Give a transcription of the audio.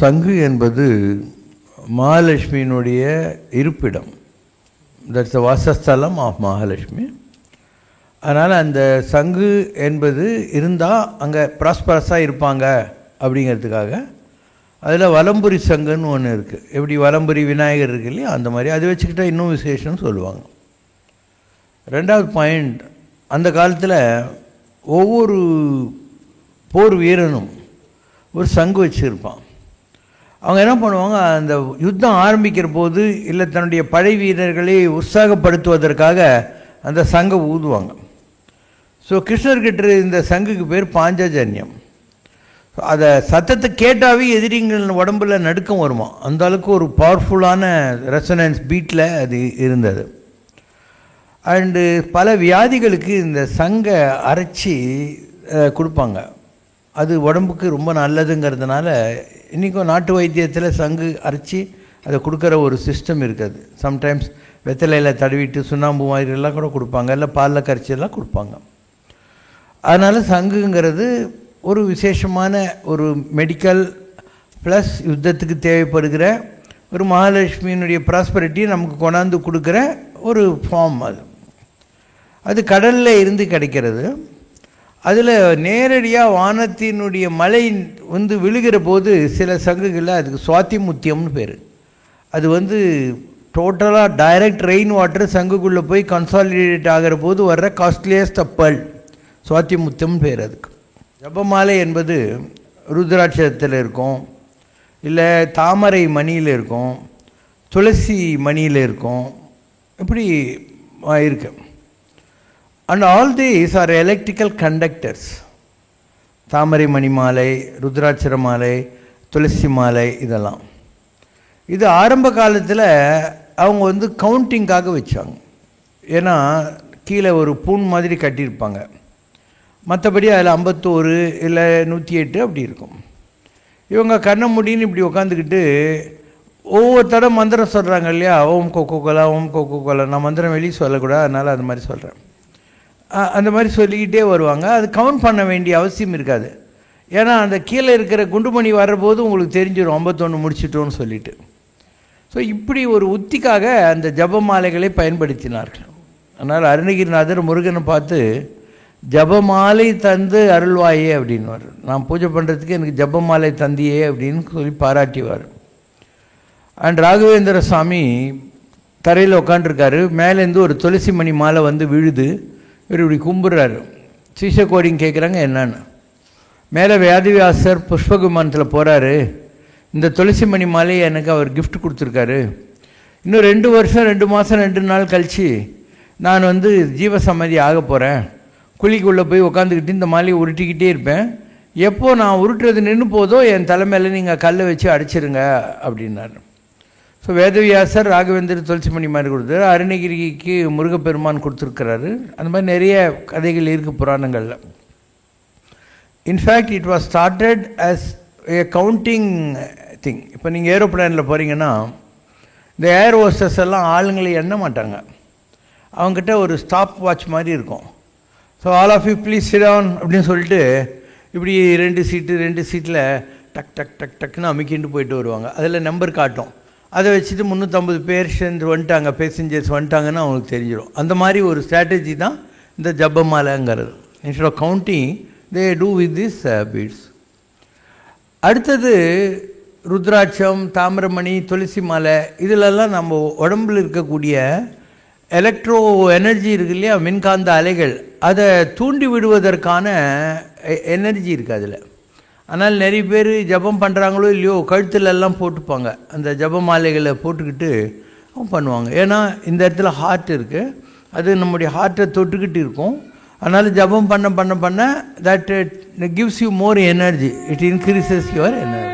சங்கு என்பது மகாலட்சுமியினுடைய இருப்பிடம் தட்ஸ் வாசஸ்தலம் ஆஃப் மகாலட்சுமி அதனால் அந்த சங்கு என்பது இருந்தால் அங்கே ப்ராஸ்பரஸாக இருப்பாங்க அப்படிங்கிறதுக்காக அதில் வலம்புரி சங்குன்னு ஒன்று இருக்குது எப்படி வலம்புரி விநாயகர் இருக்கு இல்லையா அந்த மாதிரி அதை வச்சுக்கிட்டா இன்னும் விசேஷம்னு சொல்லுவாங்க ரெண்டாவது பாயிண்ட் அந்த காலத்தில் ஒவ்வொரு போர் வீரனும் ஒரு சங்கு வச்சுருப்பான் அவங்க என்ன பண்ணுவாங்க அந்த யுத்தம் ஆரம்பிக்கிற போது இல்லை தன்னுடைய படை வீரர்களை உற்சாகப்படுத்துவதற்காக அந்த சங்கை ஊதுவாங்க ஸோ கிருஷ்ணர்கிட்ட இந்த சங்குக்கு பேர் பாஞ்சஜன்யம் அதை சத்தத்தை கேட்டாவே எதிரிங்கள் உடம்புல நடுக்கம் வருமா அந்த அளவுக்கு ஒரு பவர்ஃபுல்லான ரெசனன்ஸ் பீட்டில் அது இருந்தது அண்டு பல வியாதிகளுக்கு இந்த சங்கை அரைச்சி அஹ், கொடுப்பாங்க அது உடம்புக்கு ரொம்ப நல்லதுங்கிறதுனால இன்றைக்கும் நாட்டு வைத்தியத்தில் சங்கு அரைச்சி அதை கொடுக்குற ஒரு சிஸ்டம் இருக்குது சம்டைம்ஸ் வெத்தலையில் தடவிட்டு சுண்ணாம்பு மாதிரி எல்லாம் கூட கொடுப்பாங்க இல்லை பாலில் கரைச்சி எல்லாம் கொடுப்பாங்க அதனால் சங்குங்கிறது ஒரு விசேஷமான ஒரு மெடிக்கல் ப்ளஸ் யுத்தத்துக்கு தேவைப்படுகிற ஒரு மகாலட்சுமியினுடைய ப்ராஸ்பரிட்டியை நமக்கு கொண்டாந்து கொடுக்குற ஒரு ஃபார்ம் அது அது கடலில் இருந்து கிடைக்கிறது அதில் நேரடியாக வானத்தினுடைய மழை வந்து விழுகிற போது சில சங்குகளில் அதுக்கு சுவாத்தி முத்தியம்னு பேர் அது வந்து டோட்டலாக டைரக்ட் ரெயின் வாட்டர் சங்குக்குள்ளே போய் கன்சாலிடேட் ஆகிற போது வர்ற காஸ்ட்லியஸ்ட் அப்பல் சுவாத்தி முத்தியம்னு பேர் அதுக்கு ஜபமாலை என்பது ருத்ராட்சத்தில் இருக்கும் இல்லை தாமரை மணியில் இருக்கும் துளசி மணியில் இருக்கும் இப்படி ஆ, இருக்கு and all these are electrical conductors தாமரை மணி மாலை ருத்ராட்சர மாலை துளசி மாலை இதெல்லாம் இது ஆரம்ப காலத்தில் அவங்க வந்து கவுண்டிங்காக வச்சாங்க ஏன்னா கீழே ஒரு பூன் மாதிரி கட்டியிருப்பாங்க மற்றபடி அதில் ஐம்பத்தோரு இல்லை நூற்றி எட்டு அப்படி இருக்கும் இவங்க கண்ணை முடின்னு இப்படி உட்காந்துக்கிட்டு ஒவ்வொரு தடவை மந்திரம் சொல்கிறாங்க இல்லையா Om Coca Cola Om Coca Cola நான் மந்திரம் வெளியே சொல்லக்கூடாது அதனால் அது மாதிரி சொல்கிறேன் அந்த மாதிரி சொல்லிக்கிட்டே வருவாங்க அது கவுண்ட் பண்ண வேண்டிய அவசியம் இருக்காது ஏன்னா அந்த கீழே இருக்கிற குண்டுமணி வர்றபோது உங்களுக்கு தெரிஞ்சிடும் ஐம்பத்தொன்று முடிச்சிட்டோன்னு சொல்லிட்டு ஸோ இப்படி ஒரு உத்திக்காக அந்த ஜபமாலைகளை பயன்படுத்தினார்கள் அதனால் அருணகிரிநாதர் முருகனை பார்த்து ஜபமாலை தந்து அருள்வாயே அப்படின்வார் நான் பூஜை பண்ணுறதுக்கு எனக்கு ஜபமாலை தந்தியே அப்படின்னு சொல்லி பாராட்டிவார் அண்ட் ராகவேந்திர சுவாமி தரையில் உட்காண்டிருக்காரு மேலேருந்து ஒரு துளசி மணி மாலை வந்து விழுது இவர் இப்படி கும்பிட்றாரு சீச கோடிங் கேட்குறாங்க என்னன்னு மேலே வேதவியாசர் புஷ்பகுமானத்தில் போகிறாரு இந்த துளசி மணி மாலையை எனக்கு அவர் gift கொடுத்துருக்காரு இன்னும் ரெண்டு வருஷம் ரெண்டு மாதம் ரெண்டு நாள் கழித்து நான் வந்து ஜீவசம்மதி ஆக போகிறேன் குழிக்குள்ளே போய் உட்காந்துக்கிட்டு இந்த மாலையை உருட்டிக்கிட்டே இருப்பேன் எப்போ நான் உருட்டுறது நின்று போதோ என் தலைமையில் நீங்கள் கல்லை வச்சு அடிச்சிருங்க அப்படின்னாரு ஸோ வேதவியாசர் ராகவேந்திர துளசிமணி மாதிரி கொடுத்தாரு அருணகிரிக்கு முருகப்பெருமான் கொடுத்துருக்கிறாரு அந்த மாதிரி நிறைய கதைகள் இருக்குது புராணங்களில் in fact it was started as a counting thing இப்போ நீங்கள் ஏரோப்ளேனில் போகிறீங்கன்னா இந்த ஏர் ஹோஸ்டர்ஸ் எல்லாம் ஆளுங்களை எண்ண மாட்டாங்க அவங்ககிட்ட ஒரு ஸ்டாப் வாட்ச் மாதிரி இருக்கும் so all of you please sit down அப்படின்னு சொல்லிட்டு இப்படி ரெண்டு சீட்டு ரெண்டு சீட்டில் டக் டக் டக் டக்குன்னு அமுக்கிட்டு போயிட்டு வருவாங்க அதில் நம்பர் காட்டும் அதை வச்சுட்டு முந்நூற்றம்பது பேர் சேர்ந்து வந்துட்டாங்க பேசஞ்சர்ஸ் வந்துட்டாங்கன்னு அவங்களுக்கு தெரிஞ்சிடும் அந்த மாதிரி ஒரு ஸ்ட்ராட்டஜி தான் இந்த ஜப்பமாலைங்கிறது instead of counting they do with this beads அடுத்தது ருத்ராட்சம் தாமிரமணி துளசி மாலை இதிலெல்லாம் நம்ம உடம்புல இருக்கக்கூடிய எலக்ட்ரோ எனர்ஜி இருக்கு இல்லையா மின்காந்த அலைகள் அதை தூண்டி விடுவதற்கான எனர்ஜி இருக்குது அதில் ஆனால் நிறைய பேர் ஜபம் பண்ணுறாங்களோ இல்லையோ கழுத்துல எல்லாம் போட்டுப்பாங்க அந்த ஜப மாலைகளை போட்டுக்கிட்டு அவங்க பண்ணுவாங்க ஏன்னா இந்த இடத்துல ஹார்ட் இருக்குது அது நம்முடைய ஹார்ட்டை தொட்டுக்கிட்டு இருக்கும் அதனால் ஜபம் பண்ண பண்ண பண்ண that gives you more energy it increases your energy